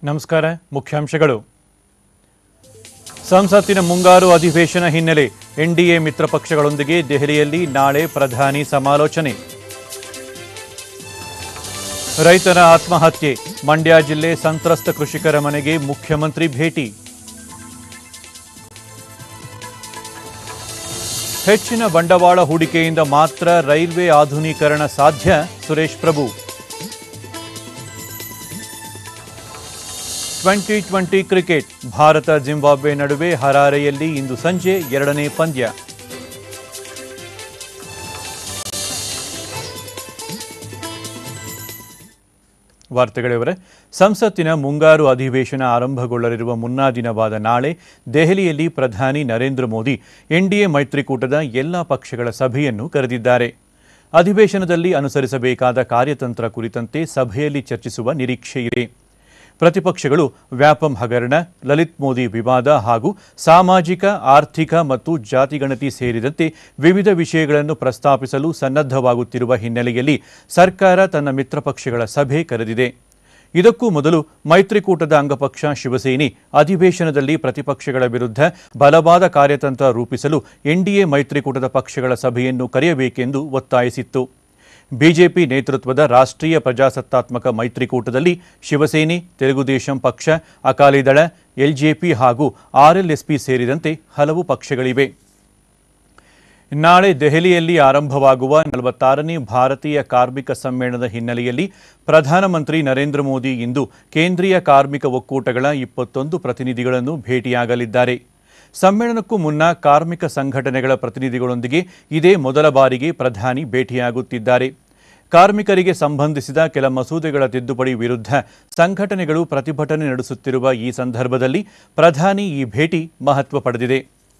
ನಮಸ್ಕಾರ ಮುಖ್ಯಾಂಶಗಳು ಸಂಸತ್ತಿನ ಮುಂಗಾರು ಅಧಿವೇಶನ ಹಿನ್ನೆಲೆ ಎನ್ಡಿಎ ಮಿತ್ರ ಪಕ್ಷಗಳೊಂದಿಗೆ ದೆಹಲಿಯಲ್ಲಿ ನಾಳೆ ಪ್ರಧಾನಿ ಸಮಾಲೋಚನೆ ರೈತರ ಆತ್ಮಹತ್ಯೆ ಮಂಡ್ಯ ಜಿಲ್ಲೆ ಸಂತ್ರಸ್ತ ಕೃಷಿಕರ ಮನೆಗೆ ಮುಖ್ಯಮಂತ್ರಿ ಭೇಟಿ ಹೆಚ್ಚಿನ ಬಂಡವಾಳ ಹೂಡಿಕೆಯಿಂದ ಮಾತ್ರ ರೈಲ್ವೆ ಆಧುನೀಕರಣ ಸಾಧ್ಯ Suresh Prabhu twenty twenty cricket Bharat Zimbabwe ನಡುವೆ ಹರಾರೆಯಲ್ಲಿ ಇಂದು ಸಂಜೆ ಎರಡನೇ ಪಂದ್ಯ ವಾರ್ತೆಗಳಿವರೆ ಸಂಸತ್ತಿನ ಮುಂಗಾರು ಅಧಿವೇಶನ ಆರಂಭಗೊಳ್ಳಲಿರುವ ಮುನ್ನಾ ದಿನವಾದ ನಾಳೆ ದೆಹಲಿಯಲ್ಲಿ ಪ್ರಧಾನಿ ನರೇಂದ್ರ ಮೋದಿ ಎನ್ಡಿಎ ಮೈತ್ರಿಕೂಟದ ಎಲ್ಲ ಪಕ್ಷಗಳ ಸಭೆಯನ್ನು ಕರೆದಿದ್ದಾರೆ ಅಧಿವೇಶನದಲ್ಲಿ ಅನುಸರಿಸಬೇಕಾದ ಕಾರ್ಯತಂತ್ರ ಕುರಿತಂತೆ ಸಭೆಯಲ್ಲಿ ಚರ್ಚಿಸುವ ನಿರೀಕ್ಷೆಯಿದೆ ಪ್ರತಿಪಕ್ಷಗಳು ವ್ಯಾಪಂ ಹಗರಣ ಲಲಿತ್ ಮೋದಿ ವಿವಾದ ಹಾಗೂ ಸಾಮಾಜಿಕ ಆರ್ಥಿಕ ಮತ್ತು ಜಾತಿಗಣತಿ ಸೇರಿದಂತೆ ವಿವಿಧ ವಿಷಯಗಳನ್ನು ಪ್ರಸ್ತಾಪಿಸಲು ಸನ್ನದ್ಧವಾಗುತ್ತಿರುವ ಹಿನ್ನೆಲೆಯಲ್ಲಿ ಸರ್ಕಾರ ತನ್ನ ಮಿತ್ರಪಕ್ಷಗಳ ಸಭೆ ಕರೆದಿದೆ ಇದಕ್ಕೂ ಮೊದಲು ಮೈತ್ರಿಕೂಟದ ಅಂಗಪಕ್ಷ ಶಿವಸೇನೆ ಅಧಿವೇಶನದಲ್ಲಿ ಪ್ರತಿಪಕ್ಷಗಳ ವಿರುದ್ಧ ಬಲವಾದ ಕಾರ್ಯತಂತ್ರ ರೂಪಿಸಲು ಎನ್ಡಿಎ ಮೈತ್ರಿಕೂಟದ ಪಕ್ಷಗಳ ಸಭೆಯನ್ನು ಕರೆಯಬೇಕೆಂದು ಒತ್ತಾಯಿಸಿತ್ತು ಬಿಜೆಪಿ ನೇತೃತ್ವದ ರಾಷ್ಟ್ರೀಯ ಪ್ರಜಾಸತ್ತಾತ್ಮಕ ಮೈತ್ರಿಕೂಟದಲ್ಲಿ ಶಿವಸೇನೆ ತೆಲುಗುದೇಶಂ ಪಕ್ಷ ಅಕಾಲಿದಳ ಎಲ್ಜೆಪಿ ಹಾಗೂ ಆರ್ಎಲ್ಎಸ್ಪಿ ಸೇರಿದಂತೆ ಹಲವು ಪಕ್ಷಗಳಿವೆ ನಾಳೆ ದೆಹಲಿಯಲ್ಲಿ ಆರಂಭವಾಗುವ ನಲವತ್ತಾರನೇ ಭಾರತೀಯ ಕಾರ್ಮಿಕ ಸಮ್ಮೇಳನದ ಹಿನ್ನೆಲೆಯಲ್ಲಿ ಪ್ರಧಾನಮಂತ್ರಿ ನರೇಂದ್ರ ಮೋದಿ ಇಂದು ಕೇಂದ್ರೀಯ ಕಾರ್ಮಿಕ ಒಕ್ಕೂಟಗಳ ಇಪ್ಪತ್ತೊಂದು ಪ್ರತಿನಿಧಿಗಳನ್ನು ಭೇಟಿಯಾಗಲಿದ್ದಾರೆ ಸಮ್ಮೇಳನಕ್ಕೂ ಮುನ್ನ ಕಾರ್ಮಿಕ ಸಂಘಟನೆಗಳ ಪ್ರತಿನಿಧಿಗಳೊಂದಿಗೆ ಇದೇ ಮೊದಲ ಬಾರಿಗೆ ಪ್ರಧಾನಿ ಭೇಟಿಯಾಗುತ್ತಿದ್ದಾರೆ ಕಾರ್ಮಿಕರಿಗೆ ಸಂಬಂಧಿಸಿದ ಕೆಲ ಮಸೂದೆಗಳ ತಿದ್ದುಪಡಿ ವಿರುದ್ಧ ಸಂಘಟನೆಗಳು ಪ್ರತಿಭಟನೆ ನಡೆಸುತ್ತಿರುವ ಈ ಸಂದರ್ಭದಲ್ಲಿ ಪ್ರಧಾನಿ ಈ ಭೇಟಿ ಮಹತ್ವ ಪಡೆದಿದೆ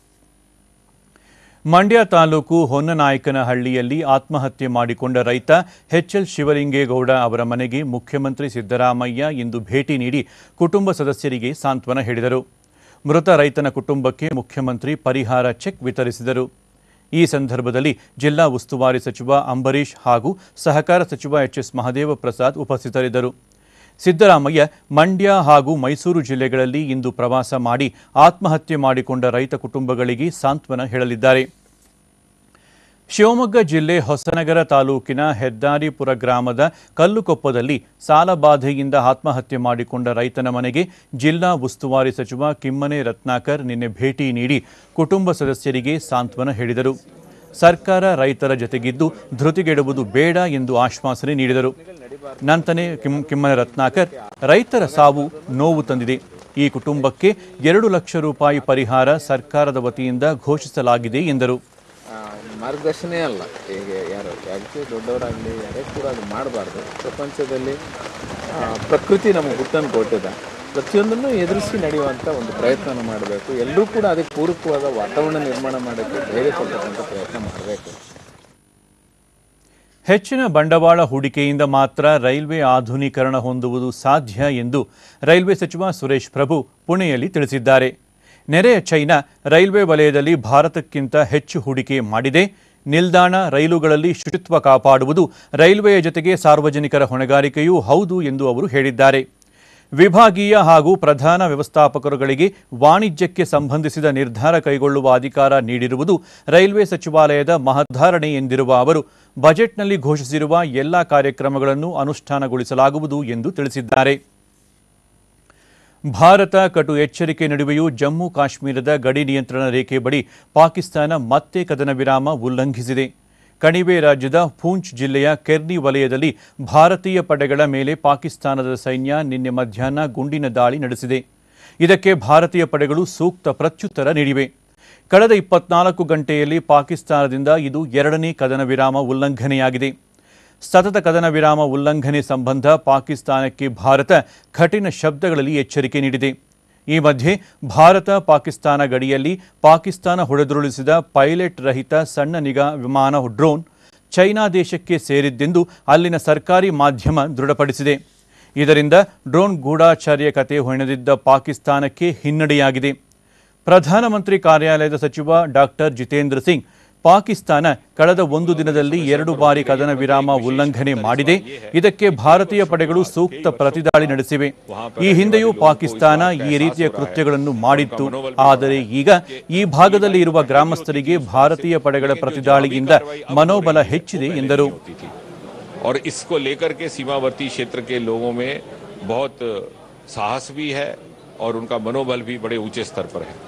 ಮಂಡ್ಯ ತಾಲೂಕು ಹೊನ್ನನಾಯಕನಹಳ್ಳಿಯಲ್ಲಿ ಆತ್ಮಹತ್ಯೆ ಮಾಡಿಕೊಂಡ ರೈತ ಎಚ್ಎಲ್ ಶಿವಲಿಂಗೇಗೌಡ ಅವರ ಮನೆಗೆ ಮುಖ್ಯಮಂತ್ರಿ ಸಿದ್ದರಾಮಯ್ಯ ಇಂದು ಭೇಟಿ ನೀಡಿ ಕುಟುಂಬ ಸದಸ್ಯರಿಗೆ ಸಾಂತ್ವನ ಹೇಳಿದರು ಮೃತ ರೈತನ ಕುಟುಂಬಕ್ಕೆ ಮುಖ್ಯಮಂತ್ರಿ ಪರಿಹಾರ ಚೆಕ್ ವಿತರಿಸಿದರು ಈ ಸಂದರ್ಭದಲ್ಲಿ ಜಿಲ್ಲಾ ಉಸ್ತುವಾರಿ ಸಚಿವ ಅಂಬರೀಶ್ ಹಾಗೂ ಸಹಕಾರ ಸಚಿವ ಎಚ್ಎಸ್ ಮಹದೇವ ಪ್ರಸಾದ್ ಉಪಸ್ಥಿತರಿದ್ದರು ಸಿದ್ದರಾಮಯ್ಯ ಮಂಡ್ಯ ಹಾಗೂ ಮೈಸೂರು ಜಿಲ್ಲೆಗಳಲ್ಲಿ ಇಂದು ಪ್ರವಾಸ ಮಾಡಿ ಆತ್ಮಹತ್ಯೆ ಮಾಡಿಕೊಂಡ ರೈತ ಕುಟುಂಬಗಳಿಗೆ ಸಾಂತ್ವನ ಹೇಳಲಿದ್ದಾರೆ ಶಿವಮೊಗ್ಗ ಜಿಲ್ಲೆ ಹೊಸನಗರ ತಾಲೂಕಿನ ಹೆದ್ದಾರಿಪುರ ಗ್ರಾಮದ ಕಲ್ಲುಕೊಪ್ಪದಲ್ಲಿ ಸಾಲಬಾಧೆಯಿಂದ ಆತ್ಮಹತ್ಯೆ ಮಾಡಿಕೊಂಡ ರೈತನ ಮನೆಗೆ ಜಿಲ್ಲಾ ಉಸ್ತುವಾರಿ ಸಚಿವ ಕಿಮ್ಮನೆ ರತ್ನಾಕರ್ ನಿನ್ನೆ ಭೇಟಿ ನೀಡಿ ಕುಟುಂಬ ಸದಸ್ಯರಿಗೆ ಸಾಂತ್ವನ ಹೇಳಿದರು ಸರ್ಕಾರ ರೈತರ ಜತೆಗಿದ್ದು ಧೃತಿಗೆಡುವುದು ಬೇಡ ಎಂದು ಆಶ್ವಾಸನೆ ನೀಡಿದರು ನಂತನೇ ಕಿಮ್ ಕಿಮ್ಮನೆ ರತ್ನಾಕರ್ ರೈತರ ಸಾವು ನೋವು ತಂದಿದೆ ಈ ಕುಟುಂಬಕ್ಕೆ ಎರಡು ಲಕ್ಷ ರೂಪಾಯಿ ಪರಿಹಾರ ಸರ್ಕಾರದ ವತಿಯಿಂದ ಘೋಷಿಸಲಾಗಿದೆ ಎಂದರು ಆ, ಮಾರ್ಗದರ್ಶನೇ ಅಲ್ಲ ಈಗ ಯಾರು ಯಾಕೆ ದೊಡ್ಡವರಾಗಲಿ ಯಾರೇ ಕೂಡ ಅದು ಮಾಡಬಾರ್ದು ಪ್ರಪಂಚದಲ್ಲಿ ಆ, ಪ್ರಕೃತಿ ನಮಗೆ ಹುಟ್ಟನ್ನು ಕೊಟ್ಟಿದೆ ಪ್ರತಿಯೊಂದನ್ನು ಎದುರಿಸಿ ನಡೆಯುವಂಥ ಒಂದು ಪ್ರಯತ್ನ ಮಾಡಬೇಕು ಎಲ್ಲರೂ ಕೂಡ ಅದಕ್ಕೆ ಪೂರಕವಾದ ವಾತಾವರಣ ನಿರ್ಮಾಣ ಮಾಡೋಕ್ಕೆ ಧೈರ್ಯ ಕೊಡ್ತಕ್ಕಂಥ ಪ್ರಯತ್ನ ಮಾಡಬೇಕು ಹೆಚ್ಚಿನ ಬಂಡವಾಳ ಹೂಡಿಕೆಯಿಂದ ಮಾತ್ರ ರೈಲ್ವೆ ಆಧುನೀಕರಣ ಹೊಂದುವುದು ಸಾಧ್ಯ ಎಂದು ರೈಲ್ವೆ ಸಚಿವ ಸುರೇಶ್ ಪ್ರಭು ಪುಣೆಯಲ್ಲಿ ತಿಳಿಸಿದ್ದಾರೆ ನೆರೆಯ ಚೈನಾ ರೈಲ್ವೆ ವಲಯದಲ್ಲಿ ಭಾರತಕ್ಕಿಂತ ಹೆಚ್ಚು ಹೂಡಿಕೆ ಮಾಡಿದೆ ನಿಲ್ದಾಣ ರೈಲುಗಳಲ್ಲಿ ಶುಚಿತ್ವ ಕಾಪಾಡುವುದು ರೈಲ್ವೆಯ ಜೊತೆಗೆ ಸಾರ್ವಜನಿಕರ ಹೊಣೆಗಾರಿಕೆಯೂ ಹೌದು ಎಂದು ಅವರು ಹೇಳಿದ್ದಾರೆ ವಿಭಾಗೀಯ ಹಾಗೂ ಪ್ರಧಾನ ವ್ಯವಸ್ಥಾಪಕರುಗಳಿಗೆ ವಾಣಿಜ್ಯಕ್ಕೆ ಸಂಬಂಧಿಸಿದ ನಿರ್ಧಾರ ಕೈಗೊಳ್ಳುವ ಅಧಿಕಾರ ನೀಡಿರುವುದು ರೈಲ್ವೆ ಸಚಿವಾಲಯದ ಮಹದ್ಧಾರಣೆ ಎಂದಿರುವ ಅವರು ಬಜೆಟ್ನಲ್ಲಿ ಘೋಷಿಸಿರುವ ಎಲ್ಲ ಕಾರ್ಯಕ್ರಮಗಳನ್ನು ಅನುಷ್ಠಾನಗೊಳಿಸಲಾಗುವುದು ಎಂದು ತಿಳಿಸಿದ್ದಾರೆ ಭಾರತ ಕಟು ಎಚ್ಚರಿಕೆ ನಡುವೆಯೂ ಜಮ್ಮು ಕಾಶ್ಮೀರದ ಗಡಿ ನಿಯಂತ್ರಣ ರೇಖೆ ಬಳಿ ಪಾಕಿಸ್ತಾನ ಮತ್ತೆ ಕದನ ವಿರಾಮ ಉಲ್ಲಂಘಿಸಿದೆ ಕಣಿವೆ ರಾಜ್ಯದ ಪೂಂಚ್ ಜಿಲ್ಲೆಯ ಕೆರ್ನಿ ವಲಯದಲ್ಲಿ ಭಾರತೀಯ ಪಡೆಗಳ ಮೇಲೆ ಪಾಕಿಸ್ತಾನದ ಸೈನ್ಯ ನಿನ್ನೆ ಮಧ್ಯಾಹ್ನ ಗುಂಡಿನ ದಾಳಿ ನಡೆಸಿದೆ ಇದಕ್ಕೆ ಭಾರತೀಯ ಪಡೆಗಳು ಸೂಕ್ತ ಪ್ರತ್ಯುತ್ತರ ನೀಡಿವೆ ಕಳೆದ ಇಪ್ಪತ್ನಾಲ್ಕು ಗಂಟೆಯಲ್ಲಿ ಪಾಕಿಸ್ತಾನದಿಂದ ಇದು ಎರಡನೇ ಕದನ ವಿರಾಮ ಉಲ್ಲಂಘನೆಯಾಗಿದೆ ಸತತ ಕದನ ವಿರಾಮ ಉಲ್ಲಂಘನೆ ಸಂಬಂಧ ಪಾಕಿಸ್ತಾನಕ್ಕೆ ಭಾರತ ಕಠಿಣ ಶಬ್ದಗಳಲ್ಲಿ ಎಚ್ಚರಿಕೆ ನೀಡಿದೆ ಈ ಮಧ್ಯೆ ಭಾರತ ಪಾಕಿಸ್ತಾನ ಗಡಿಯಲ್ಲಿ ಪಾಕಿಸ್ತಾನ ಹೊಡೆದುರುಳಿಸಿದ ಪೈಲಟ್ ರಹಿತ ಸಣ್ಣ ನಿಗಾ ವಿಮಾನ ಡ್ರೋನ್ ಚೈನಾ ದೇಶಕ್ಕೆ ಸೇರಿದ್ದೆಂದು ಅಲ್ಲಿನ ಸರ್ಕಾರಿ ಮಾಧ್ಯಮ ದೃಢಪಡಿಸಿದೆ ಇದರಿಂದ ಡ್ರೋನ್ ಗೂಢಾಚಾರ್ಯ ಕತೆ ಹೊಣೆದಿದ್ದ ಪಾಕಿಸ್ತಾನಕ್ಕೆ ಹಿನ್ನಡೆಯಾಗಿದೆ ಪ್ರಧಾನಮಂತ್ರಿ ಕಾರ್ಯಾಲಯದ ಸಚಿವ ಡಾಕ್ಟರ್ ಜಿತೇಂದ್ರ ಸಿಂಗ್ ಪಾಕಿಸ್ತಾನ ಕಳೆದ ಒಂದು ದಿನದಲ್ಲಿ ಎರಡು ಬಾರಿ ಕದನ ವಿರಾಮ ಉಲ್ಲಂಘನೆ ಮಾಡಿದೆ ಇದಕ್ಕೆ ಭಾರತೀಯ ಪಡೆಗಳು ಸೂಕ್ತ ಪ್ರತಿದಾಳಿ ನಡೆಸಿವೆ ಈ ಹಿಂದೆಯೂ ಪಾಕಿಸ್ತಾನ ಈ ರೀತಿಯ ಕೃತ್ಯಗಳನ್ನು ಮಾಡಿತ್ತು ಆದರೆ ಈಗ ಈ ಭಾಗದಲ್ಲಿ ಇರುವ ಗ್ರಾಮಸ್ಥರಿಗೆ ಭಾರತೀಯ ಪಡೆಗಳ ಪ್ರತಿದಾಳಿಯಿಂದ ಮನೋಬಲ ಹೆಚ್ಚಿದೆ ಎಂದರು होती थी और इसको लेकर के सीमावर्ती क्षेत्र के लोगों में बहुत साहस भी है और उनका मनोबल भी बड़े ऊंचे स्तर पर है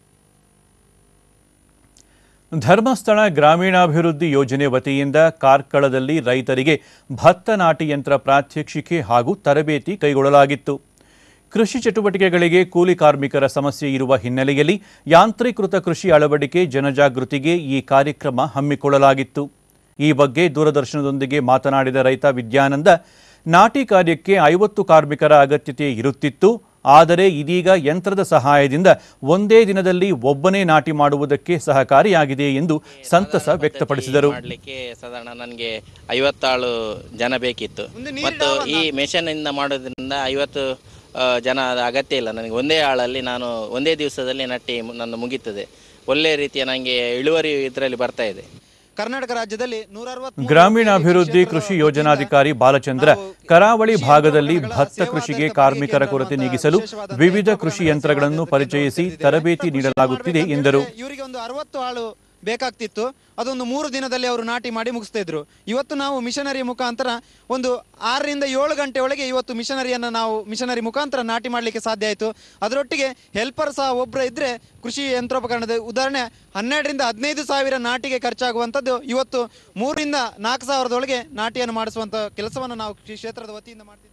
ಧರ್ಮಸ್ಥಳ ಗ್ರಾಮೀಣಾಭಿವೃದ್ಧಿ ಯೋಜನೆ ವತಿಯಿಂದ ಕಾರ್ಕಳದಲ್ಲಿ ರೈತರಿಗೆ ಭತ್ತ ನಾಟಿ ಯಂತ್ರ ಪ್ರಾತ್ಯಕ್ಷಿಕೆ ಹಾಗೂ ತರಬೇತಿ ಕೈಗೊಳ್ಳಲಾಗಿತ್ತು ಕೃಷಿ ಚಟುವಟಿಕೆಗಳಿಗೆ ಕೂಲಿ ಕಾರ್ಮಿಕರ ಸಮಸ್ಯೆ ಇರುವ ಹಿನ್ನೆಲೆಯಲ್ಲಿ ಯಾಂತ್ರೀಕೃತ ಕೃಷಿ ಅಳವಡಿಕೆ ಜನಜಾಗೃತಿಗೆ ಈ ಕಾರ್ಯಕ್ರಮ ಹಮ್ಮಿಕೊಳ್ಳಲಾಗಿತ್ತು ಈ ಬಗ್ಗೆ ದೂರದರ್ಶನದೊಂದಿಗೆ ಮಾತನಾಡಿದ ರೈತ ವಿದ್ಯಾನಂದ ನಾಟಿ ಕಾರ್ಯಕ್ಕೆ ಐವತ್ತು ಕಾರ್ಮಿಕರ ಅಗತ್ಯತೆ ಇರುತ್ತಿತ್ತು ಆದರೆ ಇದೀಗ ಯಂತ್ರದ ಸಹಾಯದಿಂದ ಒಂದೇ ದಿನದಲ್ಲಿ ಒಬ್ಬನೇ ನಾಟಿ ಮಾಡುವುದಕ್ಕೆ ಸಹಕಾರಿಯಾಗಿದೆ ಎಂದು ಸಂತಸ ವ್ಯಕ್ತಪಡಿಸಿದರು ಮಾಡಲಿಕ್ಕೆ ಸಾಧಾರಣ ನನಗೆ ಐವತ್ತಾಳು ಜನ ಬೇಕಿತ್ತು ಮತ್ತು ಈ ಮೆಷಿನ್ ಇಂದ ಮಾಡೋದ್ರಿಂದ ಐವತ್ತು ಆ, ಜನ ಅಗತ್ಯ ಇಲ್ಲ ನನಗೆ ಒಂದೇ ಆಳಲ್ಲಿ ನಾನು ಒಂದೇ ದಿವಸದಲ್ಲಿ ನಟ್ಟಿ ನನ್ನ ಮುಗೀತದೆ ಒಳ್ಳೆಯ ರೀತಿಯ ನನಗೆ ಇಳುವರಿ ಇದರಲ್ಲಿ ಬರ್ತಾ ಇದೆ ಕರ್ನಾಟಕ ರಾಜ್ಯದಲ್ಲಿ ನೂರ ಗ್ರಾಮೀಣಾಭಿವೃದ್ಧಿ ಕೃಷಿ ಯೋಜನಾಧಿಕಾರಿ ಬಾಲಚಂದ್ರ ಕರಾವಳಿ ಭಾಗದಲ್ಲಿ ಭತ್ತ ಕೃಷಿಗೆ ಕಾರ್ಮಿಕರ ಕೊರತೆ ನೀಗಿಸಲು ವಿವಿಧ ಕೃಷಿ ಯಂತ್ರಗಳನ್ನು ಪರಿಚಯಿಸಿ ತರಬೇತಿ ನೀಡಲಾಗುತ್ತಿದೆ ಎಂದರು ಇವರಿಗೆ ಒಂದು ಅರವತ್ತು ಆಳು ಬೇಕಾಗ್ತಿತ್ತು ಅದೊಂದು ಮೂರು ದಿನದಲ್ಲಿ ಅವರು ನಾಟಿ ಮಾಡಿ ಮುಗಿಸ್ತಾ ಇದ್ರು ಇವತ್ತು ನಾವು ಮಿಷನರಿ ಮುಖಾಂತರ ಒಂದು ಆರರಿಂದ ಏಳು ಗಂಟೆ ಒಳಗೆ ಇವತ್ತು ಮಿಷನರಿಯನ್ನು ನಾವು ಮಿಷನರಿ ಮುಖಾಂತರ ನಾಟಿ ಮಾಡಲಿಕ್ಕೆ ಸಾಧ್ಯ ಆಯಿತು ಅದರೊಟ್ಟಿಗೆ ಹೆಲ್ಪರ್ ಸಹ ಒಬ್ಬರ ಇದ್ರೆ ಕೃಷಿ ಯಂತ್ರೋಪಕರಣದ ಉದಾಹರಣೆ ಹನ್ನೆರಡರಿಂದ ಹದಿನೈದು ಸಾವಿರ ನಾಟಿಗೆ ಖರ್ಚಾಗುವಂಥದ್ದು ಇವತ್ತು ಮೂರರಿಂದ ನಾಲ್ಕು ಸಾವಿರದೊಳಗೆ ನಾಟಿಯನ್ನು ಮಾಡಿಸುವಂಥ ಕೆಲಸವನ್ನು ನಾವು ಕೃಷಿ ಕ್ಷೇತ್ರದ ವತಿಯಿಂದ ಮಾಡ್ತಿದ್ದೇವೆ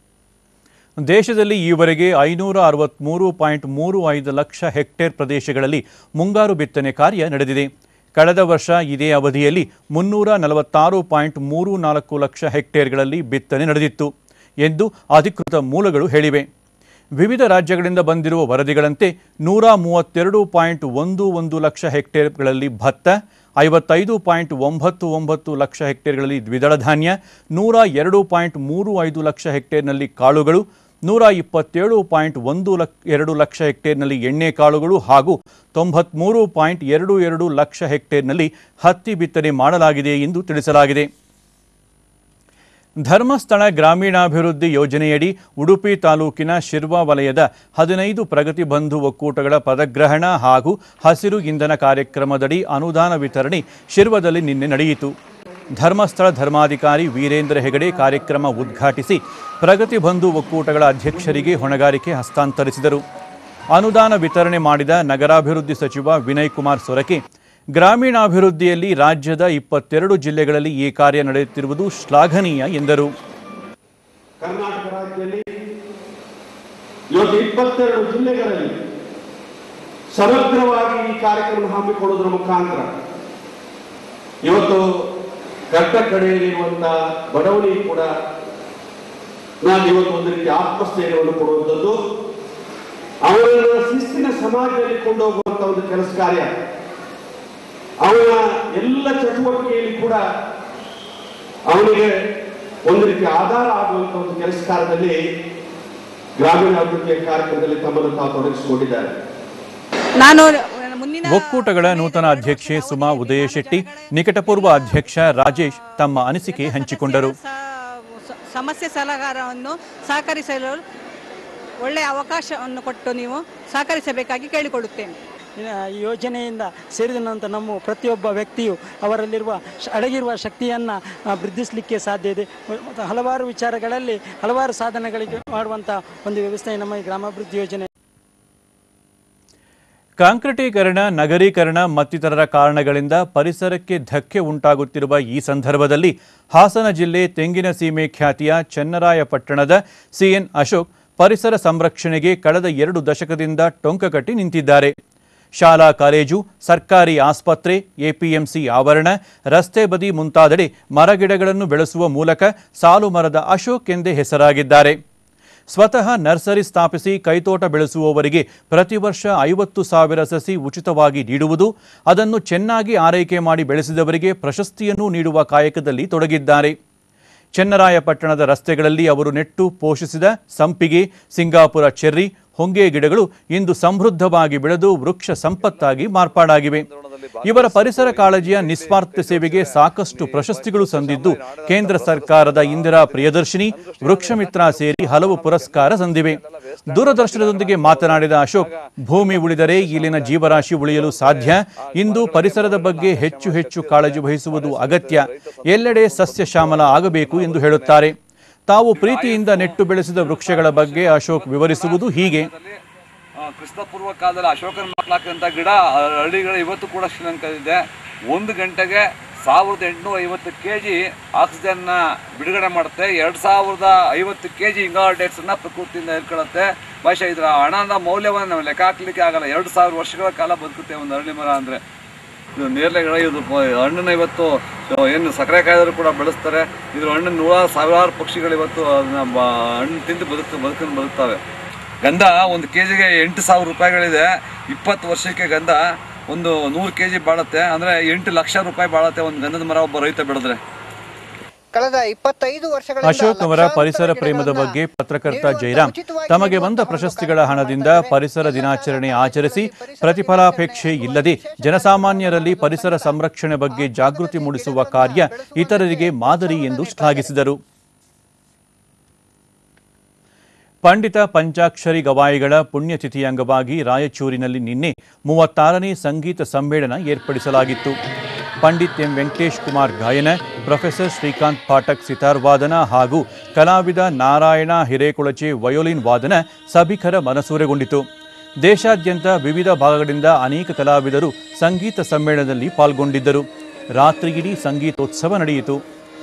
ದೇಶದಲ್ಲಿ ಈವರೆಗೆ ಐನೂರ ಅರವತ್ಮೂರು ಪಾಯಿಂಟ್ ಮೂರು ಐದು ಲಕ್ಷ ಹೆಕ್ಟೇರ್ ಪ್ರದೇಶಗಳಲ್ಲಿ ಮುಂಗಾರು ಬಿತ್ತನೆ ಕಾರ್ಯ ನಡೆದಿದೆ ಕಳೆದ ವರ್ಷ ಇದೇ ಅವಧಿಯಲ್ಲಿ ಮುನ್ನೂರ ನಲವತ್ತಾರು ಪಾಯಿಂಟ್ ಮೂರು ನಾಲ್ಕು ಲಕ್ಷ ಹೆಕ್ಟೇರ್ಗಳಲ್ಲಿ ಬಿತ್ತನೆ ನಡೆದಿತ್ತು ಎಂದು ಅಧಿಕೃತ ಮೂಲಗಳು ಹೇಳಿವೆ ವಿವಿಧ ರಾಜ್ಯಗಳಿಂದ ಬಂದಿರುವ ವರದಿಗಳಂತೆ ನೂರ ಮೂವತ್ತೆರಡು ಪಾಯಿಂಟ್ ಒಂದು ಒಂದು ಲಕ್ಷ ಹೆಕ್ಟೇರ್ಗಳಲ್ಲಿ ಭತ್ತ ಐವತ್ತೈದು ಪಾಯಿಂಟ್ ಒಂಬತ್ತು ಒಂಬತ್ತು ಲಕ್ಷ ಹೆಕ್ಟೇರ್ಗಳಲ್ಲಿ ದ್ವಿದಳ ಧಾನ್ಯ ನೂರ ಎರಡು ಪಾಯಿಂಟ್ ಮೂರು ಐದು ಲಕ್ಷ ಹೆಕ್ಟೇರ್ನಲ್ಲಿ ಕಾಳುಗಳು ನೂರ ಇಪ್ಪತ್ತೇಳು ಪಾಯಿಂಟ್ ಒಂದು ಲಕ್ ಎರಡು ಲಕ್ಷ ಹೆಕ್ಟೇರ್ನಲ್ಲಿ ಎಣ್ಣೆ ಕಾಳುಗಳು ಹಾಗೂ ತೊಂಬತ್ಮೂರು ಪಾಯಿಂಟ್ ಎರಡು ಎರಡು ಲಕ್ಷ ಹೆಕ್ಟೇರ್ನಲ್ಲಿ ಹತ್ತಿ ಬಿತ್ತನೆ ಮಾಡಲಾಗಿದೆ ಎಂದು ತಿಳಿಸಲಾಗಿದೆ ಧರ್ಮಸ್ಥಳ ಗ್ರಾಮೀಣಾಭಿವೃದ್ಧಿ ಯೋಜನೆಯಡಿ ಉಡುಪಿ ತಾಲೂಕಿನ ಶಿರ್ವ ವಲಯದ ಹದಿನೈದು ಪ್ರಗತಿ ಬಂಧು ಒಕ್ಕೂಟಗಳ ಪದಗ್ರಹಣ ಹಾಗೂ ಹಸಿರು ಇಂಧನ ಕಾರ್ಯಕ್ರಮದಡಿ ಅನುದಾನ ವಿತರಣೆ ಶಿರ್ವದಲ್ಲಿ ನಿನ್ನೆ ನಡೆಯಿತು ಧರ್ಮಸ್ಥಳ ಧರ್ಮಾಧಿಕಾರಿ ವೀರೇಂದ್ರ ಹೆಗಡೆ ಕಾರ್ಯಕ್ರಮ ಉದ್ಘಾಟಿಸಿ ಪ್ರಗತಿ ಬಂಧು ಒಕ್ಕೂಟಗಳ ಅಧ್ಯಕ್ಷರಿಗೆ ಹೊಣೆಗಾರಿಕೆ ಹಸ್ತಾಂತರಿಸಿದರು ಅನುದಾನ ವಿತರಣೆ ಮಾಡಿದ ನಗರಾಭಿವೃದ್ಧಿ ಸಚಿವ ವಿನಯ್ ಕುಮಾರ್ ಸೊರಕೆ ಗ್ರಾಮೀಣಾಭಿವೃದ್ಧಿಯಲ್ಲಿ ರಾಜ್ಯದ ಇಪ್ಪತ್ತೆರಡು ಜಿಲ್ಲೆಗಳಲ್ಲಿ ಈ ಕಾರ್ಯ ನಡೆಯುತ್ತಿರುವುದು ಶ್ಲಾಘನೀಯ ಎಂದರು ಕರ್ನಾಟಕ ರಾಜ್ಯದಲ್ಲಿ ಇವತ್ತು ಇಪ್ಪತ್ತೆರಡು ಜಿಲ್ಲೆಗಳಲ್ಲಿ ಸಮಗ್ರವಾಗಿ ಈ ಕಾರ್ಯಕ್ರಮ ಹಮ್ಮಿಕೊಳ್ಳುವುದರ ಮುಖಾಂತರ ಇವತ್ತು ಕಟ್ಟ ಕಡೆಯಲ್ಲಿರುವಂತಹ ಬಡವಣಿಗೆ ಕೂಡ ನಾನು ಇವತ್ತು ಒಂದು ರೀತಿ ಆತ್ಮಸ್ಥೈರ್ಯವನ್ನು ಕೊಡುವಂಥದ್ದು ಅವರನ್ನು ಶಿಸ್ತಿನ ಸಮಾಜದಲ್ಲಿ ಕೊಂಡೋಗುವಂತ ಒಂದು ಕೆಲಸ ಕಾರ್ಯ ಅವನ ಎಲ್ಲ ಚಟುವಟಿಕೆಯಲ್ಲಿ ಕೂಡ ಅವನಿಗೆ ಒಂದು ರೀತಿ ಆಧಾರ ಆಗುವಂತ ಒಂದು ಕೆಲಸ ಕಾರ್ಯದಲ್ಲಿ ಗ್ರಾಮೀಣಾಭಿವೃದ್ಧಿಯ ಕಾರ್ಯಕ್ರಮದಲ್ಲಿ ತಮ್ಮನ್ನು ತಾವು ತೊಡಗಿಸಿಕೊಂಡಿದ್ದಾರೆ ನಾನು ಮುಂದಿನ ಒಕ್ಕೂಟಗಳ ನೂತನ ಅಧ್ಯಕ್ಷೆ ಸುಮಾ ಉದಯಶೆಟ್ಟಿ ನಿಕಟಪೂರ್ವ ಅಧ್ಯಕ್ಷ ರಾಜೇಶ್ ತಮ್ಮ ಅನಿಸಿಕೆ ಹಂಚಿಕೊಂಡರು ಸ- ಸಮಸ್ಯೆ ಸಲಹಾರವನ್ನು ಸಹಕರಿಸಲು ಒಳ್ಳೆಯ ಅವಕಾಶವನ್ನು ಕೊಟ್ಟು ನೀವು ಸಹಕರಿಸಬೇಕಾಗಿ ಕೇಳಿಕೊಳ್ಳುತ್ತೇನೆ ಇನ್ನು ಈ ಯೋಜನೆಯಿಂದ ಸೇರಿದ ನಂತರ ನಮ್ಮ ಪ್ರತಿಯೊಬ್ಬ ವ್ಯಕ್ತಿಯು ಅವರಲ್ಲಿರುವ ಶ- ಅಡಗಿರುವ ಶಕ್ತಿಯನ್ನು ವೃದ್ಧಿಸಲಿಕ್ಕೆ ಸಾಧ್ಯ ಇದೆ ಮತ್ತು ಹಲವಾರು ವಿಚಾರಗಳಲ್ಲಿ ಹಲವಾರು ಸಾಧನೆಗಳಿಗೆ ಮಾಡುವಂಥ ಒಂದು ವ್ಯವಸ್ಥೆ ನಮ್ಮ ಈ ಗ್ರಾಮಾಭಿವೃದ್ಧಿ ಯೋಜನೆ ಕಾಂಕ್ರೀಟೀಕರಣ ನಗರೀಕರಣ ಮತ್ತಿತರರ ಕಾರಣಗಳಿಂದ ಪರಿಸರಕ್ಕೆ ಧಕ್ಕೆ ಉಂಟಾಗುತ್ತಿರುವ ಈ ಸಂದರ್ಭದಲ್ಲಿ ಹಾಸನ ಜಿಲ್ಲೆ ತೆಂಗಿನ ಸೀಮೆ ಖ್ಯಾತಿಯ ಚೆನ್ನರಾಯಪಟ್ಟಣದ ಸಿಎನ್ ಅಶೋಕ್ ಪರಿಸರ ಸಂರಕ್ಷಣೆಗೆ ಕಳೆದ ಎರಡು ದಶಕದಿಂದ ಟೊಂಕ ಕಟ್ಟಿ ನಿಂತಿದ್ದಾರೆ ಶಾಲಾ ಕಾಲೇಜು ಸರ್ಕಾರಿ ಆಸ್ಪತ್ರೆ ಎಪಿಎಂಸಿ ಆವರಣ ರಸ್ತೆ ಬದಿ ಮುಂತಾದೆಡೆ ಮರಗಿಡಗಳನ್ನು ಬೆಳೆಸುವ ಮೂಲಕ ಸಾಲು ಮರದ ಅಶೋಕ್ ಎಂದೇ ಹೆಸರಾಗಿದ್ದಾರೆ ಸ್ವತಃ ನರ್ಸರಿ ಸ್ಥಾಪಿಸಿ ಕೈತೋಟ ಬೆಳೆಸುವವರಿಗೆ ಪ್ರತಿ ವರ್ಷ ಐವತ್ತು ಸಾವಿರ ಸಸಿ ಉಚಿತವಾಗಿ ನೀಡುವುದು ಅದನ್ನು ಚೆನ್ನಾಗಿ ಆರೈಕೆ ಮಾಡಿ ಬೆಳೆಸಿದವರಿಗೆ ಪ್ರಶಸ್ತಿಯನ್ನು ನೀಡುವ ಕಾಯಕದಲ್ಲಿ ತೊಡಗಿದ್ದಾರೆ ಚೆನ್ನರಾಯಪಟ್ಟಣದ ರಸ್ತೆಗಳಲ್ಲಿ ಅವರು ನೆಟ್ಟು ಪೋಷಿಸಿದ ಸಂಪಿಗೆ ಸಿಂಗಾಪುರ ಚೆರ್ರಿ ಹೊಂಗೆ ಗಿಡಗಳು ಇಂದು ಸಮೃದ್ಧವಾಗಿ ಬೆಳೆದು ವೃಕ್ಷ ಸಂಪತ್ತಾಗಿ ಮಾರ್ಪಾಡಾಗಿವೆ ಇವರ ಪರಿಸರ ಕಾಳಜಿಯ ನಿಸ್ವಾರ್ಥ ಸೇವೆಗೆ ಸಾಕಷ್ಟು ಪ್ರಶಸ್ತಿಗಳು ಸಂದಿದ್ದು ಕೇಂದ್ರ ಸರ್ಕಾರದ ಇಂದಿರಾ ಪ್ರಿಯದರ್ಶಿನಿ ವೃಕ್ಷಮಿತ್ರ ಸೇರಿ ಹಲವು ಪುರಸ್ಕಾರ ಸಂದಿವೆ ದೂರದರ್ಶನದೊಂದಿಗೆ ಮಾತನಾಡಿದ ಅಶೋಕ್ ಭೂಮಿ ಉಳಿದರೆ ಇಲ್ಲಿನ ಜೀವರಾಶಿ ಉಳಿಯಲು ಸಾಧ್ಯ ಇಂದು ಪರಿಸರದ ಬಗ್ಗೆ ಹೆಚ್ಚು ಹೆಚ್ಚು ಕಾಳಜಿ ವಹಿಸುವುದು ಅಗತ್ಯ ಎಲ್ಲೆಡೆ ಸಸ್ಯ ಶ್ಯಾಮಲ ಆಗಬೇಕು ಎಂದು ಹೇಳುತ್ತಾರೆ ತಾವು ಪ್ರೀತಿಯಿಂದ ನೆಟ್ಟು ಬೆಳೆಸಿದ ವೃಕ್ಷಗಳ ಬಗ್ಗೆ ಅಶೋಕ್ ವಿವರಿಸುವುದು ಹೀಗೆ ಆ, ಕ್ರಿಸ್ತ ಪೂರ್ವ ಕಾಲದಲ್ಲಿ ಅಶೋಕನ ಮಕ್ಕಳಾಕಿದಂಥ ಗಿಡ ಹಳ್ಳಿಗಳು ಇವತ್ತು ಕೂಡ ಶ್ರೀಲಂಕಾದಿದೆ ಒಂದು ಗಂಟೆಗೆ ಸಾವಿರದ ಎಂಟುನೂರ ಐವತ್ತು ಕೆ ಜಿ ಆಕ್ಸಿಜನ್ನ ಬಿಡುಗಡೆ ಮಾಡುತ್ತೆ ಎರಡು ಸಾವಿರದ ಐವತ್ತು ಕೆ ಜಿ ಇಂಗಾಲ ಡೈಆಕ್ಸೈಡ್ನ ಪ್ರಕೃತಿಯಿಂದ ಹೀರ್ಕೊಳ್ಳುತ್ತೆ ಬಹುಶಃ ಇದರ ಹಣದ ಮೌಲ್ಯವನ್ನು ನಾವು ಲೆಕ್ಕ ಹಾಕ್ಲಿಕ್ಕೆ ಆಗಲ್ಲ ಎರಡು ಸಾವಿರ ವರ್ಷಗಳ ಕಾಲ ಬದುಕುತ್ತೆ ಒಂದು ಅರಳಿ ಮರ ಅಂದರೆ ಇದು ನೇರಳೆ ಗಿಡ ಇದು ಪ- ಹಣ್ಣನ್ನ ಇವತ್ತು ಏನು ಸಕ್ಕರೆ ಕಾಯ್ದರು ಕೂಡ ಬೆಳೆಸ್ತಾರೆ ಇದ್ರ ಹಣ್ಣನ್ನು ನೂರಾರು ಸಾವಿರಾರು ಪಕ್ಷಿಗಳು ಇವತ್ತು ಅದನ್ನ ಬ- ಹಣ್ಣು ತಿಂದು ಬದುಕು ಬದುಕನ್ನು ಬದುಕ್ತವೆ ಗಂಧ ಒಂದು ಕೆ ಜಿಗೆ ಎಂಟು ಸಾವಿರ ರೂಪಾಯಿಗಳಿದೆ ಇಪ್ಪತ್ತು ವರ್ಷಕ್ಕೆ ಗಂಧ ಒಂದು ನೂರು ಕೆ ಜಿ ಬಾಳುತ್ತೆ ಅಂದರೆ ಎಂಟು ಲಕ್ಷ ರೂಪಾಯಿ ಬಾಳುತ್ತೆ ಒಂದು ಗಂಧದ ಮರ ಒಬ್ಬ ರೈತ ಬೆಳೆದ್ರೆ ಕಳೆದ ಇಪ್ಪತ್ತೈದು ವರ್ಷಗಳಿಂದ ಅಶೋಕ್ ಅವರ ಲಕ್ಷಾಂತರ ಪರಿಸರ ಪ್ರೇಮದ ಗಿಡಗಳನ್ನ ಬಗ್ಗೆ ಪತ್ರಕರ್ತ ನೀಡುವಂತ ಜೈರಾಮ್ ಉಚಿತವಾಗಿ ತಮಗೆ ಬಂದ ನೀಡುವಂತಹ ಪ್ರಶಸ್ತಿಗಳ ಒಂದು ಹಣದಿಂದ ಕಾರ್ಯಕ್ರಮ ಪರಿಸರ ಮಾಡ್ತಾರೆ. ದಿನಾಚರಣೆ ಇದರ ಆಚರಿಸಿ ಪರಿಸರ ಪ್ರತಿಫಲಾಪೇಕ್ಷೆ ದಿನಾಚರಣೆ ಇಲ್ಲದೆ ವಿಶೇಷ ಜನಸಾಮಾನ್ಯರಲ್ಲಿ ಪರಿಸರ ಸಂರಕ್ಷಣೆ ಬಗ್ಗೆ ಜಾಗೃತಿ ಮೂಡಿಸುವ ಕಾರ್ಯ ಇತರರಿಗೆ ಮಾದರಿ ಎಂದು ಶ್ಲಾಘಿಸಿದರು ಪಂಡಿತ ಪಂಚಾಕ್ಷರಿ ಗವಾಯಿಗಳ ಪುಣ್ಯತಿಥಿ ಅಂಗವಾಗಿ ರಾಯಚೂರಿನಲ್ಲಿ ನಿನ್ನೆ ಮೂವತ್ತಾರನೇ ಸಂಗೀತ ಸಮ್ಮೇಳನ ಏರ್ಪಡಿಸಲಾಗಿತ್ತು ಪಂಡಿತ್ ಎಂ ವೆಂಕಟೇಶ್ ಕುಮಾರ್ ಗಾಯನ ಪ್ರೊಫೆಸರ್ ಶ್ರೀಕಾಂತ್ ಪಾಠಕ್ ಸಿತಾರ್ ವಾದನ ಹಾಗೂ ಕಲಾವಿದ ನಾರಾಯಣ ಹಿರೇಕೊಳಚೆ ವಯೋಲಿನ್ ವಾದನ ಸಭಿಕರ ಮನಸೂರೆಗೊಂಡಿತು ದೇಶಾದ್ಯಂತ ವಿವಿಧ ಭಾಗಗಳಿಂದ ಅನೇಕ ಕಲಾವಿದರು ಸಂಗೀತ ಸಮ್ಮೇಳನದಲ್ಲಿ ಪಾಲ್ಗೊಂಡಿದ್ದರು ರಾತ್ರಿಯಿಡೀ ಸಂಗೀತೋತ್ಸವ ನಡೆಯಿತು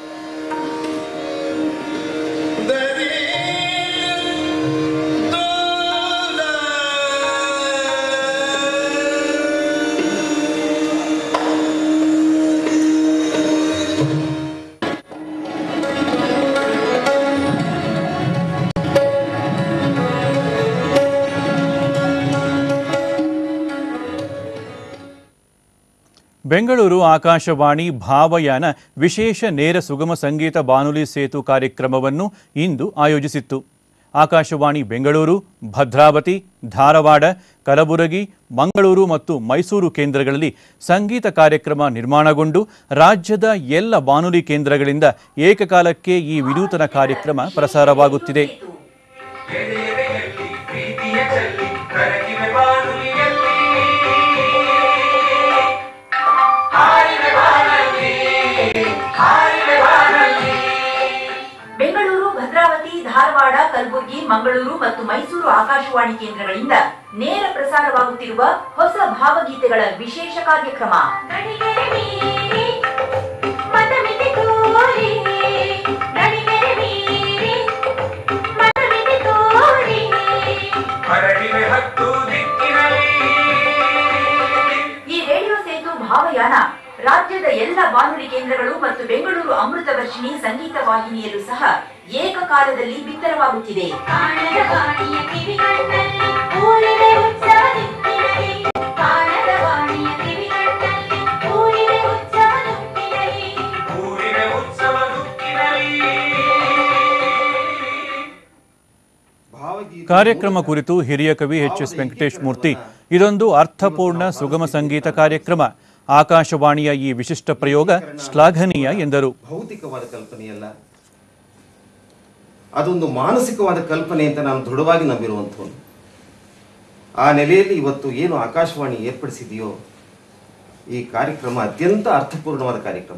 ಬೆಂಗಳೂರು ಆಕಾಶವಾಣಿ ಭಾವಯಾನ ವಿಶೇಷ ನೇರ ಸುಗಮ ಸಂಗೀತ ಬಾನುಲಿ ಸೇತು ಕಾರ್ಯಕ್ರಮವನ್ನು ಇಂದು ಆಯೋಜಿಸಿತ್ತು ಆಕಾಶವಾಣಿ ಬೆಂಗಳೂರು ಭದ್ರಾವತಿ ಧಾರವಾಡ ಕಲಬುರಗಿ ಮಂಗಳೂರು ಮತ್ತು ಮೈಸೂರು ಕೇಂದ್ರಗಳಲ್ಲಿ ಸಂಗೀತ ಕಾರ್ಯಕ್ರಮ ನಿರ್ಮಾಣಗೊಂಡು ರಾಜ್ಯದ ಎಲ್ಲ ಬಾನುಲಿ ಕೇಂದ್ರಗಳಿಂದ ಏಕಕಾಲಕ್ಕೆ ಈ ವಿನೂತನ ಕಾರ್ಯಕ್ರಮ ಪ್ರಸಾರವಾಗುತ್ತಿದೆ ಬೆಂಗಳೂರು ಭದ್ರಾವತಿ ಧಾರವಾಡ ಕಲಬುರಗಿ ಮಂಗಳೂರು ಮತ್ತು ಮೈಸೂರು ಆಕಾಶವಾಣಿ ಕೇಂದ್ರಗಳಿಂದ ನೇರ ಪ್ರಸಾರವಾಗುತ್ತಿರುವ ಹೊಸ ಭಾವಗೀತೆಗಳ ವಿಶೇಷ ಕಾರ್ಯಕ್ರಮ ಈ ರೇಡಿಯೋ ಸೇತು ಭಾವಯಾನ ರಾಜ್ಯದ ಎಲ್ಲ ಬಾನುಲಿ ಕೇಂದ್ರಗಳು ಮತ್ತು ಬೆಂಗಳೂರು ಅಮೃತ ವರ್ಷಿಣಿ ಸಂಗೀತ ವಾಹಿನಿಯಲ್ಲೂ ಸಹ ಏಕಕಾಲದಲ್ಲಿ ಬಿತ್ತರವಾಗುತ್ತಿದೆ ಕಾರ್ಯಕ್ರಮ ಕುರಿತು ಹಿರಿಯ ಕವಿ ಎಚ್ ಎಸ್ ವೆಂಕಟೇಶ್ ಮೂರ್ತಿ ಇದೊಂದು ಅರ್ಥಪೂರ್ಣ ಸುಗಮ ಸಂಗೀತ ಕಾರ್ಯಕ್ರಮ ಆಕಾಶವಾಣಿಯ ಈ ವಿಶಿಷ್ಟ ಪ್ರಯೋಗ ಶ್ಲಾಘನೀಯ ಎಂದರು ಭೌತಿಕವಾದ ಕಲ್ಪನೆಯಲ್ಲ ಅದೊಂದು ಮಾನಸಿಕವಾದ ಕಲ್ಪನೆ ಅಂತ ನಾನು ದೃಢವಾಗಿ ನಂಬಿರುವಂಥವನು ಆ ನೆಲೆಯಲ್ಲಿ ಇವತ್ತು ಏನು ಆಕಾಶವಾಣಿ ಏರ್ಪಡಿಸಿದೆಯೋ ಈ ಕಾರ್ಯಕ್ರಮ ಅತ್ಯಂತ ಅರ್ಥಪೂರ್ಣವಾದ ಕಾರ್ಯಕ್ರಮ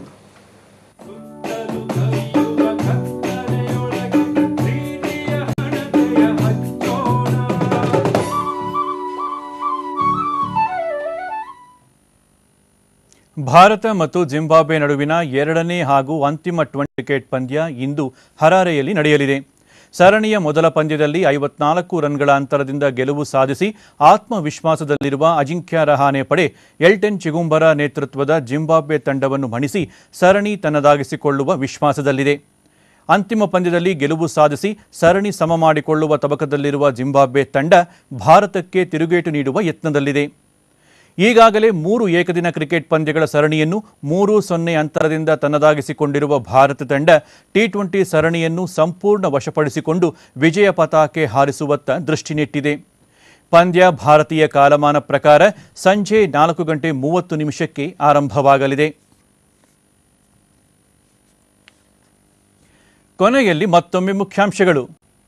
ಭಾರತ ಮತ್ತು ಜಿಂಬಾಬ್ವೆ ನಡುವಿನ ಎರಡನೇ ಹಾಗೂ ಅಂತಿಮ ಟ್ವೆಂಟಿ ಕ್ರಿಕೆಟ್ ಪಂದ್ಯ ಇಂದು ಹರಾರೆಯಲ್ಲಿ ನಡೆಯಲಿದೆ ಸರಣಿಯ ಮೊದಲ ಪಂದ್ಯದಲ್ಲಿ ಐವತ್ನಾಲ್ಕು ರನ್ಗಳ ಅಂತರದಿಂದ ಗೆಲುವು ಸಾಧಿಸಿ ಆತ್ಮವಿಶ್ವಾಸದಲ್ಲಿರುವ ಅಜಿಂಕ್ಯ ರಹಾನೆ ಪಡೆ ಎಲ್ಟೆನ್ ಚಿಗುಂಬರ ನೇತೃತ್ವದ ಜಿಂಬಾಬ್ವೆ ತಂಡವನ್ನು ಮಣಿಸಿ ಸರಣಿ ತನ್ನದಾಗಿಸಿಕೊಳ್ಳುವ ವಿಶ್ವಾಸದಲ್ಲಿದೆ ಅಂತಿಮ ಪಂದ್ಯದಲ್ಲಿ ಗೆಲುವು ಸಾಧಿಸಿ ಸರಣಿ ಸಮ ಮಾಡಿಕೊಳ್ಳುವ ತಬಕದಲ್ಲಿರುವ ಜಿಂಬಾಬ್ವೆ ತಂಡ ಭಾರತಕ್ಕೆ ತಿರುಗೇಟು ನೀಡುವ ಯತ್ನದಲ್ಲಿದೆ ಈಗಾಗಲೇ ಮೂರು ಏಕದಿನ ಕ್ರಿಕೆಟ್ ಪಂದ್ಯಗಳ ಸರಣಿಯನ್ನು ಮೂರು ಸೊನ್ನೆ ಅಂತರದಿಂದ ತನ್ನದಾಗಿಸಿಕೊಂಡಿರುವ ಭಾರತ ತಂಡ ಟಿ ಟ್ವೆಂಟಿ ಸರಣಿಯನ್ನು ಸಂಪೂರ್ಣ ವಶಪಡಿಸಿಕೊಂಡು ವಿಜಯ ಪತಾಕೆ ಹಾರಿಸುವತ್ತ ದೃಷ್ಟಿ ನೆಟ್ಟಿದೆ ಪಂದ್ಯ ಭಾರತೀಯ ಕಾಲಮಾನ ಪ್ರಕಾರ ಸಂಜೆ ನಾಲ್ಕು ಗಂಟೆ ಮೂವತ್ತು ನಿಮಿಷಕ್ಕೆ ಆರಂಭವಾಗಲಿದೆ ಕೊನೆಯಲ್ಲಿ ಮತ್ತೊಮ್ಮೆ ಮುಖ್ಯಾಂಶಗಳು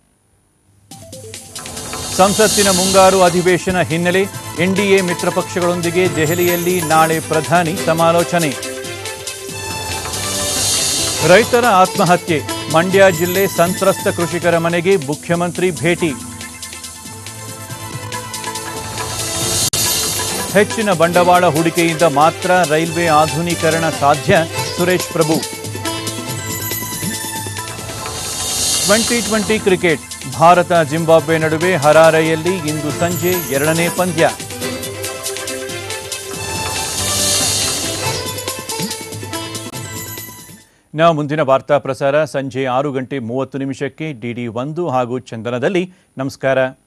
ಸಂಸತ್ತಿನ ಮುಂಗಾರು ಅಧಿವೇಶನ ಹಿನ್ನೆಲೆ ಎನ್ಡಿಎ ಮಿತ್ರಪಕ್ಷಗಳೊಂದಿಗೆ ದೆಹಲಿಯಲ್ಲಿ ನಾಳೆ ಪ್ರಧಾನಿ ಸಮಾಲೋಚನೆ ರೈತರ ಆತ್ಮಹತ್ಯೆ ಮಂಡ್ಯ ಜಿಲ್ಲೆ ಸಂತ್ರಸ್ತ ಕೃಷಿಕರ ಮನೆಗೆ ಮುಖ್ಯಮಂತ್ರಿ ಭೇಟಿ ಹೆಚ್ಚಿನ ಬಂಡವಾಳ ಹೂಡಿಕೆಯಿಂದ ಮಾತ್ರ ರೈಲ್ವೆ ಆಧುನೀಕರಣ ಸಾಧ್ಯ Suresh Prabhu twenty twenty cricket Bharat Zimbabwe ನಡುವೆ ಹರಾರೆಯಲ್ಲಿ ಇಂದು ಸಂಜೆ ಎರಡನೇ ಪಂದ್ಯ ನಾವು ಮುಂದಿನ ವಾರ್ತಾ ಪ್ರಸಾರ ಸಂಜೆ ಆರು ಗಂಟೆ ಮೂವತ್ತು ನಿಮಿಷಕ್ಕೆ ಡಿಡಿ ಒಂದು ಹಾಗೂ ಚಂದನದಲ್ಲಿ ನಮಸ್ಕಾರ